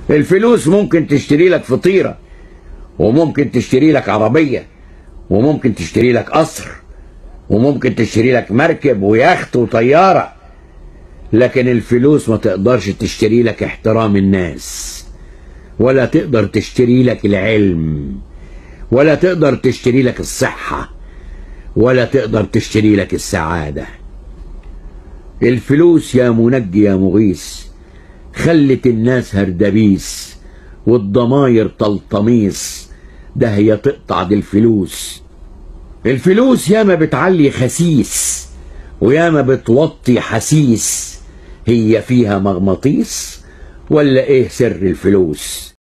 الفلوس ممكن تشتري لك فطيرة وممكن تشتري لك عربية وممكن تشتري لك قصر وممكن تشتري لك مركب ويخت وطيارة لكن الفلوس ما تقدرش تشتري لك احترام الناس ولا تقدر تشتري لك العلم ولا تقدر تشتري لك الصحة ولا تقدر تشتري لك السعادة الفلوس يا منجي يا مغيث خلت الناس هردبيس والضماير تلطميس ده هي تقطع دي الفلوس الفلوس ياما بتعلي خسيس وياما بتوطي حسيس هي فيها مغناطيس ولا ايه سر الفلوس